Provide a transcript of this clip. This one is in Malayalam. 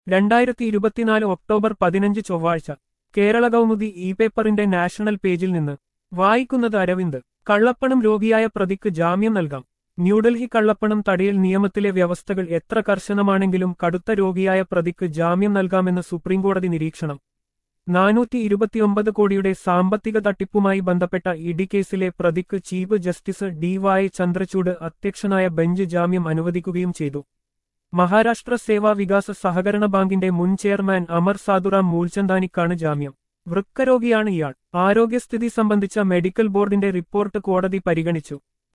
രണ്ടായിരത്തി ഇരുപത്തിനാല് ഒക്ടോബർ പതിനഞ്ച് ചൊവ്വാഴ്ച കേരള കൗമുദി ഇ പേപ്പറിന്റെ നാഷണൽ പേജിൽ നിന്ന് വായിക്കുന്നത് അരവിന്ദ് കള്ളപ്പണം രോഗിയായ പ്രതിക്ക് ജാമ്യം നൽകാം ന്യൂഡൽഹി കള്ളപ്പണം തടയൽ നിയമത്തിലെ വ്യവസ്ഥകൾ എത്ര കർശനമാണെങ്കിലും കടുത്ത രോഗിയായ പ്രതിക്ക് ജാമ്യം നൽകാമെന്ന് സുപ്രീംകോടതി നിരീക്ഷണം നാനൂറ്റി ഇരുപത്തിയൊമ്പത് കോടിയുടെ സാമ്പത്തിക തട്ടിപ്പുമായി ബന്ധപ്പെട്ട ഇഡി കേസിലെ പ്രതിക്ക് ചീഫ് ജസ്റ്റിസ് ഡി വായ് ചന്ദ്രചൂഡ് അധ്യക്ഷനായ ബെഞ്ച് ജാമ്യം അനുവദിക്കുകയും ചെയ്തു മഹാരാഷ്ട്ര സേവാ വികാസ സഹകരണ ബാങ്കിന്റെ മുൻ ചെയർമാൻ അമർ സാധുറാം മൂൽചന്ദാനിക്കാണ് ജാമ്യം വൃക്കരോഗിയാണ് ഇയാൾ ആരോഗ്യസ്ഥിതി സംബന്ധിച്ച മെഡിക്കൽ ബോർഡിന്റെ റിപ്പോർട്ട് കോടതി പരിഗണിച്ചു